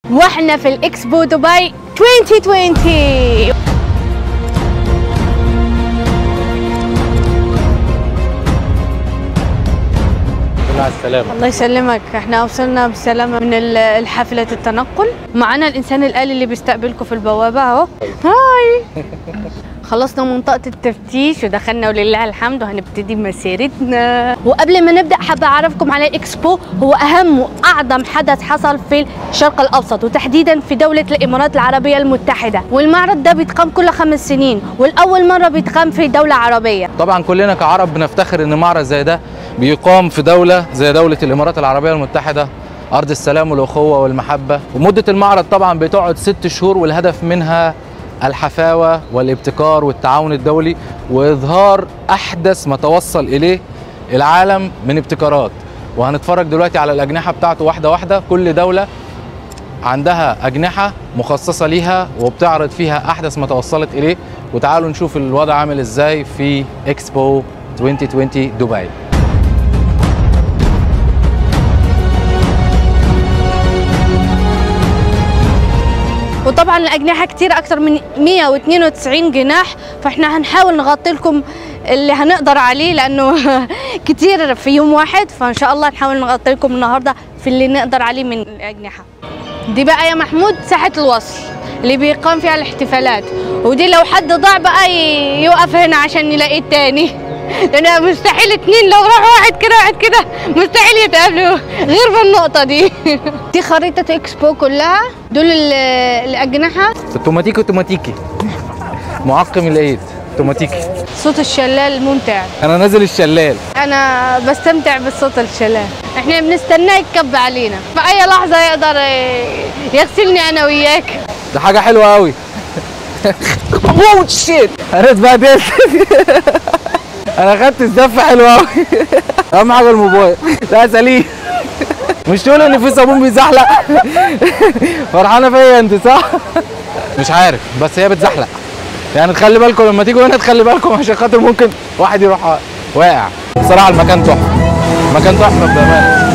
واحنا في الاكسبو دبي 2020 مع السلامة الله يسلمك احنا وصلنا بسلامة من ال- الحافلة التنقل معنا الإنسان الآلي اللي بيستقبلكم في البوابة اهو هاي خلصنا منطقة التفتيش ودخلنا ولله الحمد وهنبتدي مسيرتنا وقبل ما نبدأ حابة أعرفكم على إكسبو هو أهم وأعظم حدث حصل في الشرق الأوسط وتحديدا في دولة الإمارات العربية المتحدة والمعرض ده بيتقام كل خمس سنين والأول مرة بيتقام في دولة عربية طبعا كلنا كعرب بنفتخر ان معرض زي ده بيقام في دولة زي دولة الامارات العربية المتحدة ارض السلام والاخوة والمحبة ومدة المعرض طبعا بتقعد ست شهور والهدف منها الحفاوة والابتكار والتعاون الدولي واظهار احدث ما توصل اليه العالم من ابتكارات وهنتفرج دلوقتي على الاجنحة بتاعته واحدة واحدة كل دولة عندها أجنحة مخصصة ليها وبتعرض فيها أحدث ما توصلت إليه وتعالوا نشوف الوضع عامل إزاي في إكسبو 2020 دبي وطبعا الاجنحه كتير اكتر من 192 جناح فاحنا هنحاول نغطي لكم اللي هنقدر عليه لانه كتير في يوم واحد فان شاء الله نحاول نغطي لكم النهارده في اللي نقدر عليه من الاجنحه دي بقى يا محمود ساحه الوصل اللي بيقام فيها الاحتفالات ودي لو حد ضاع بقى ي- يوقف هنا عشان يلاقيه التاني لان مستحيل اتنين لو راح واحد كده واحد كده مستحيل يتقابلوا غير في النقطه دي دي خريطه اكسبو كلها دول ال- الاجنحه اوتوماتيكي اوتوماتيكي معقم الايد اوتوماتيكي صوت الشلال ممتع انا نازل الشلال انا بستمتع بالصوت الشلال احنا بنستناه يكب علينا في اي لحظه يقدر ي- يغسلني انا وياك ده حاجه حلوه قوي اوه شيت انا اتبهدلت انا خدت الزفه حلوه قوي اهم حاجه الموبايل لا سليم مش تقول ان في صابون بيزحلق فرحانه فيا انت صح مش عارف بس هي بتزحلق يعني تخلي بالكم لما تيجوا هنا تخلي بالكم عشان خاطر ممكن واحد يروح واقع بصراحه المكان تحفه مكان تحفه بامانه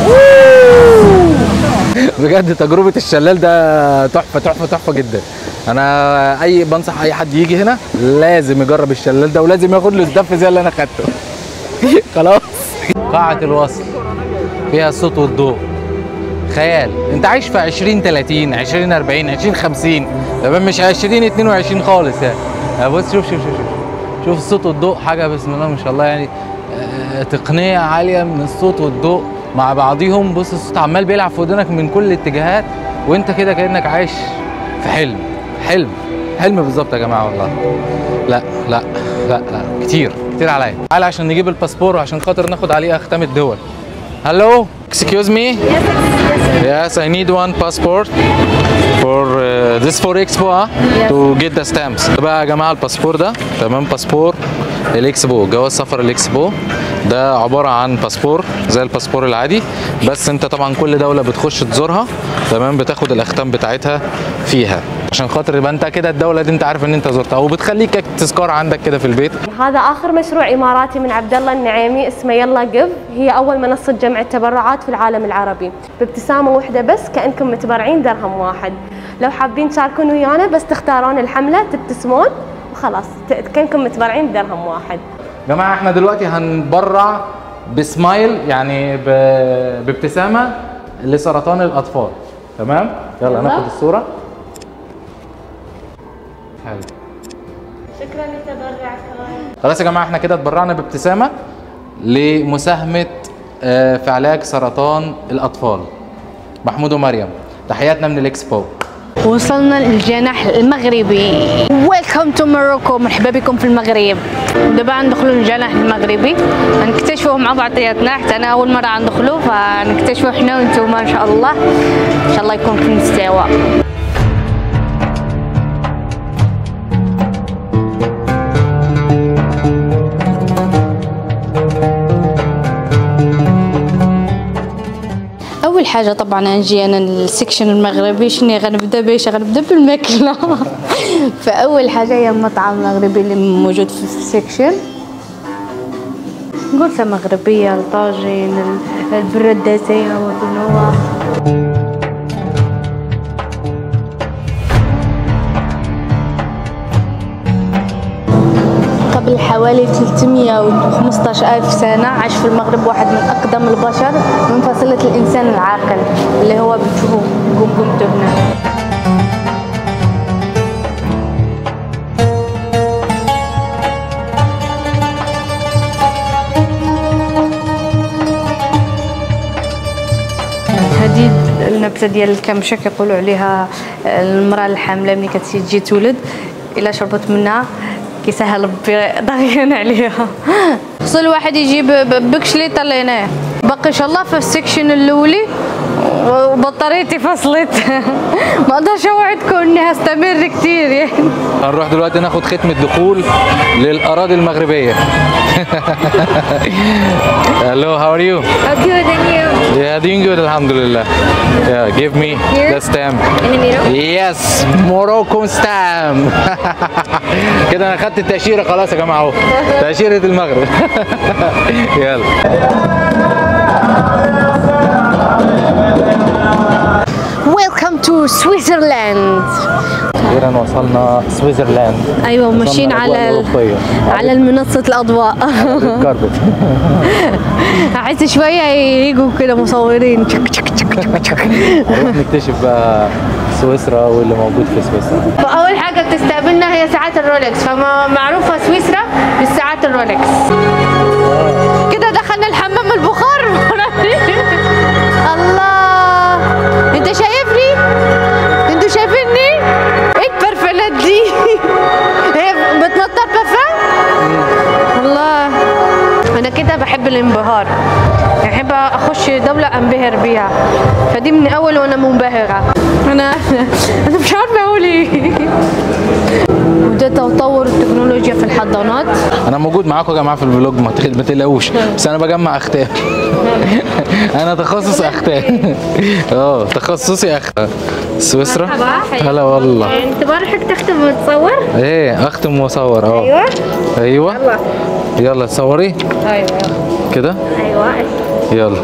بجد تجربة الشلال ده تحفة تحفة تحفة جدا أنا أي بنصح أي حد يجي هنا لازم يجرب الشلال ده ولازم ياخد له الدف زي اللي أنا خدته خلاص قاعة الوصل فيها الصوت والضوء خيال انت عايش في 20 30 20 40 20 50 تمام مش 20 22 خالص يعني يعني بص شوف شوف شوف شوف شوف الصوت والضوء حاجه بسم الله ما شاء الله يعني آه، تقنيه عاليه من الصوت والضوء مع بعضيهم بص الصوت عمال بيلعب في ودنك من كل الاتجاهات وانت كده كانك عايش في حلم حلم حلم بالظبط يا جماعه والله لا لا لا لا كتير كتير عليا تعالى عشان نجيب الباسبور عشان خاطر ناخد عليه اختام الدول هلو excuse me Yes, I need one passport for uh, this for Expo huh? to get the stamps. ده بقى يا جماعة الباسبور ده تمام باسبور الإكسبو جواز سفر الإكسبو ده عبارة عن باسبور زي الباسبور العادي بس أنت طبعا كل دولة بتخش تزورها تمام بتاخد الأختام بتاعتها فيها عشان خاطر يبقى انت كده الدولة دي انت عارف ان انت زرتها وبتخليك تذكار عندك كده في البيت هذا آخر مشروع إماراتي من عبد الله النعيمي اسمه يلا قف هي أول منصة جمع التبرعات في العالم العربي بابتسامة واحدة بس كأنكم متبرعين درهم واحد لو حابين تشاركون ويانا بس تختارون الحملة تبتسمون وخلاص ت- كأنكم متبرعين بدرهم واحد جماعة احنا دلوقتي هنبرع بسمايل يعني ب- بابتسامة لسرطان الأطفال تمام؟ يلا يلا. ناخد الصورة حلو شكرا لتبرعك خلاص يا جماعة احنا كده اتبرعنا بابتسامة لمساهمة آه، في علاج سرطان الأطفال محمود ومريم تحياتنا من الإكسبو وصلنا للجناح المغربي ويلكم تو موروكو مرحبا بكم في المغرب دابا ندخلوا للجناح المغربي هنكتشفوا مع بعضياتنا حتى انا اول مره ندخلوا فنكتشفوا حنا وانتم ان شاء الله ان شاء الله يكون في مستوى اول حاجه طبعا نجي انا السكشن المغربي شنو غنبدا باش غنبدا بالماكله فاول حاجه هي المطعم المغربي اللي موجود في السكشن قلت مغربيه الطاجين البرداتيه والقنوه قبل حوالي 315 ألف سنة عاش في المغرب واحد من أقدم البشر من فصيلة الإنسان العاقل اللي هو بتشوفوا جمجمته هنا هذه النبته ديال الكمشك يقولوا عليها المراه الحامله ملي كتجي تولد الا شربت منها كيسهل ربي ضغيان عليها خصو الواحد يجيب ب- بكشليطه لهنا باقي ان شاء الله في السكشن الاولي وبطاريتي فصلت ما اقدرش اوعدكم اني هستمر كتير يعني هنروح دلوقتي ناخد ختم الدخول للاراضي المغربيه Hello, how are you? I'm good and you Yeah, doing good, alhamdulillah. Yeah, give me the stamp. in the middle Yes, Morocco stamp. كده انا خدت التأشيرة خلاص يا جماعة اهو. تأشيرة المغرب. يلا. Welcome to Switzerland أخيرا وصلنا سويسرلاند. ايوه ماشيين وصلنا على الأجواء ال... الأوروبية. على منصة الأضواء كاربت. عايز شوية يجوا كده مصورين تشك تشك تشك تشك تشك نروح نكتشف بقى سويسرا واللي موجود في سويسرا. فأول حاجة بتستقبلنا هي ساعات الرولكس فمعروفة سويسرا بالساعات الرولكس كده دخلنا الحمام البخار الله انت شايفني انتوا شايفيني ايه البرفانات دي هي بتنطر برفان والله انا كده بحب الانبهار يعني احب اخش دوله انبهر بيها فدي من اول وانا منبهره انا انا مش عارفه اقول ايه وده تطور التكنولوجيا في الحضانات انا موجود معاكم يا جماعه في الفلوج ما تخ- ما تقلقوش بس انا بجمع اختام انا تخصص اختام اه تخصصي اختام سويسرا هلا والله انت بروحك تختم وتصور ايه اختم واصور اه ايوه ايوه يلا تصوري ايوه كده ايوه يلا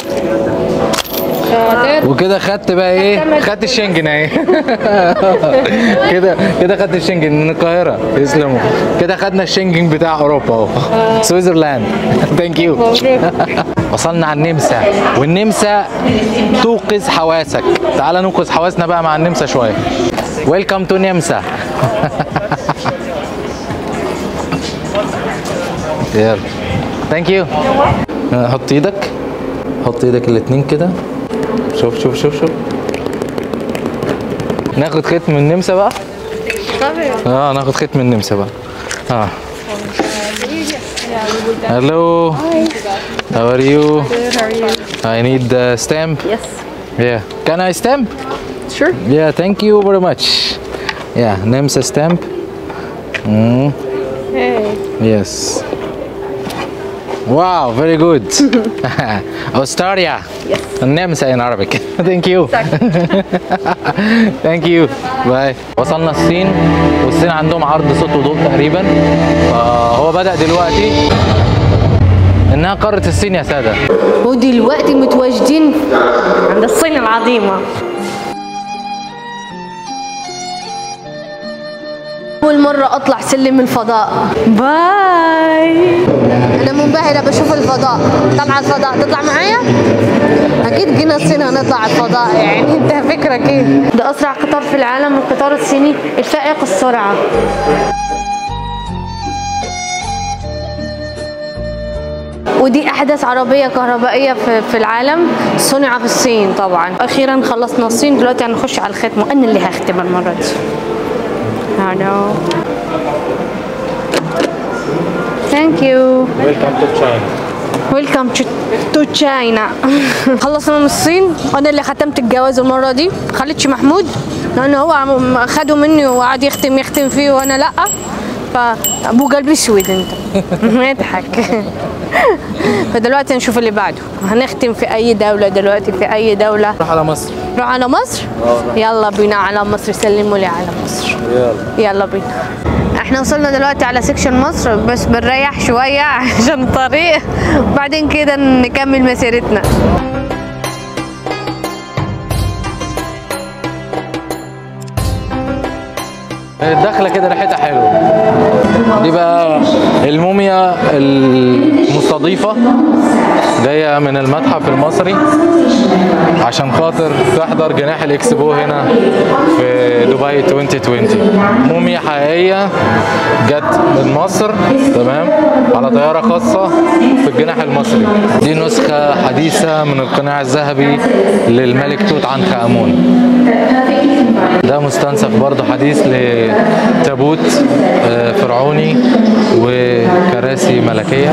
شاطر وكده خدت بقى ايه خدت الشنجن اهي كده كده خدت الشنجن من القاهره يسلموا كده خدنا الشنجن بتاع اوروبا اهو سويسرلاند ثانك يو وصلنا على النمسا والنمسا توقظ حواسك تعال نوقظ حواسنا بقى مع النمسا شويه ويلكم تو نمسا يلا ثانك يو حط ايدك حط ايدك الاتنين كده شوف شوف شوف شوف ناخد ختم من النمسا بقى اه ناخد ختم من النمسا بقى اه Hello. How are you? I need the stamp. Yes. Yeah. Can I stamp? Sure. Yeah, thank you very much. Yeah, NEMSA stamp. Mm. Hey. Yes. Wow, very good. Australia. Yes. النمسا in Arabic. Thank you. Thank you. Bye. وصلنا الصين والصين عندهم عرض صوت وضوء تقريبا فهو بدأ دلوقتي انها قارة الصين يا سادة ودلوقتي متواجدين عند الصين العظيمة أول مرة أطلع سلم الفضاء باي أنا منبهرة بشوف الفضاء طالعة الفضاء تطلع معايا؟ أكيد جينا الصين هنطلع الفضاء يعني أنت فكرة كيف ده أسرع قطار في العالم القطار الصيني الفائق السرعة ودي احدث عربيه كهربائيه في, في العالم صنع في الصين طبعا اخيرا خلصنا الصين دلوقتي هنخش على الختم وانا اللي هختم المره دي هلو ثانك يو Welcome to China. ويلكم تو تشاينا خلصنا من الصين وانا اللي ختمت الجواز المره دي خليتش محمود لان هو عم- خده مني وقعد يختم يختم فيه وانا لا فابو قلبي اسود انت اضحك فدلوقتي نشوف اللي بعده هنختم في اي دوله دلوقتي في اي دوله نروح على مصر نروح على مصر يلا بينا على مصر سلموا لي على مصر يلا يلا بينا احنا وصلنا دلوقتي على سيكشن مصر بس بنريح شوية عشان الطريق وبعدين كده نكمل مسيرتنا الدخلة كده ريحتها حلوة دي بقى الموميا المستضيفة جاية من المتحف المصري عشان خاطر تحضر جناح الاكسبو هنا في دبي 2020 موميا حقيقية جت من مصر تمام على طيارة خاصة في الجناح المصري دي نسخة حديثة من القناع الذهبي للملك توت عنخ آمون ده مستنسخ برضه حديث لتابوت آه، فرعوني وكراسي ملكية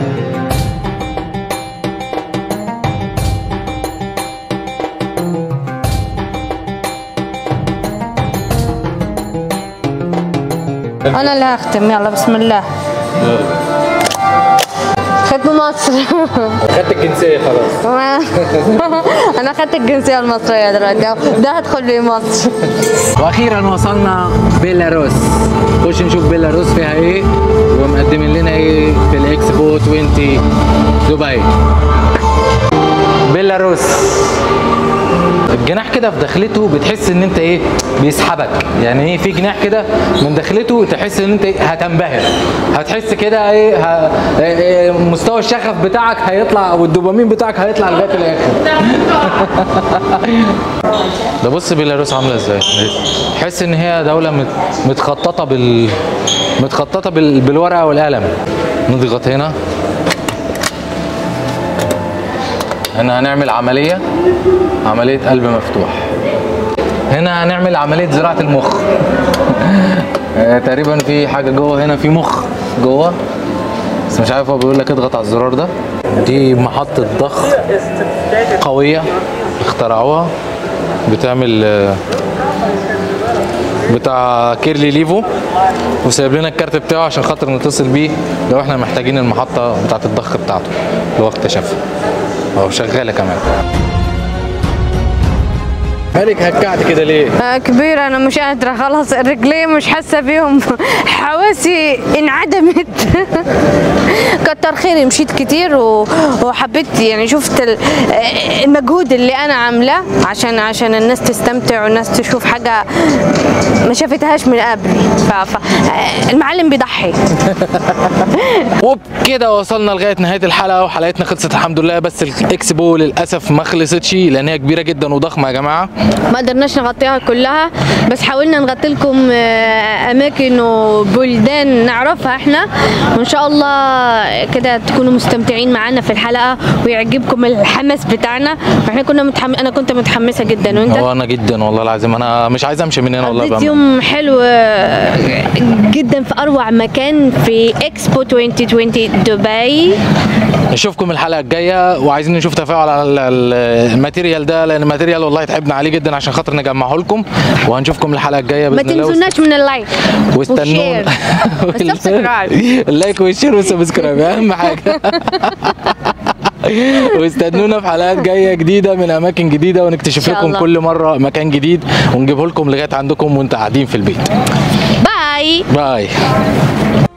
انا اللي هختم يلا بسم الله ختم مصر خدت الجنسية خلاص انا اخدت الجنسيه المصريه دلوقتي ده هدخل لي مصر واخيرا وصلنا بيلاروس خش نشوف بيلاروس فيها ايه ومقدمين لنا ايه في الاكسبو 20 دبي بيلاروس الجناح كده في دخلته بتحس ان انت ايه بيسحبك يعني ايه في جناح كده من دخلته تحس ان انت إيه هتنبهر هتحس كده ايه, ه... إيه إيه مستوى الشغف بتاعك هيطلع او الدوبامين بتاعك هيطلع لغايه الاخر ده بص بيلاروس عامله ازاي تحس ان هي دوله مت... متخططه بال متخططه بال... بالورقه والقلم نضغط هنا هنا هنعمل عمليه عمليه قلب مفتوح هنا هنعمل عمليه زراعه المخ آه، تقريبا في حاجه جوه هنا في مخ جوه بس مش عارف هو بيقول لك اضغط على الزرار ده دي محطه ضخ قويه اخترعوها بتعمل آه، بتاع كيرلي ليفو وسايب لنا الكارت بتاعه عشان خاطر نتصل بيه لو احنا محتاجين المحطه بتاعه الضخ بتاعته اللي هو اكتشفها هو شغاله كمان مالك هكعت كده ليه؟ آه، كبيرة أنا مش قادرة خلاص رجلي مش حاسة بيهم حواسي انعدمت كتر خيري مشيت كتير و- وحبيت يعني شفت ال- آه، المجهود اللي أنا عاملاه عشان عشان الناس تستمتع والناس تشوف حاجة ما شافتهاش من قبل ف... ف... آه، المعلم بيضحي وبكده وصلنا لغايه نهايه الحلقه وحلقتنا خلصت الحمد لله بس الاكسبو للاسف ما خلصتش لان هي كبيره جدا وضخمه يا جماعه ما قدرناش نغطيها كلها بس حاولنا نغطي لكم آه، اماكن وبلدان نعرفها احنا وان شاء الله كده تكونوا مستمتعين معانا في الحلقه ويعجبكم الحماس بتاعنا واحنا كنا متحم... انا كنت متحمسه جدا وانت هو انا جدا والله العظيم انا مش عايز امشي من هنا والله قضيت بقى يوم حلو آه، جدا في اروع مكان في اكسبو 2020 دبي نشوفكم الحلقه الجايه وعايزين نشوف تفاعل على ال- ال- الماتيريال ده لان الماتيريال والله تعبنا عليه جدا عشان خاطر نجمعه لكم وهنشوفكم الحلقه الجايه ما باذن الله تنسوناش من اللايك واستنونا والشير والسبسكرايب اللايك والشير والسبسكرايب اهم حاجه واستنونا في حلقات جايه جديده من اماكن جديده ونكتشف إن شاء لكم الله. كل مره مكان جديد ونجيبه لكم لغايه عندكم وانتوا قاعدين في البيت باي باي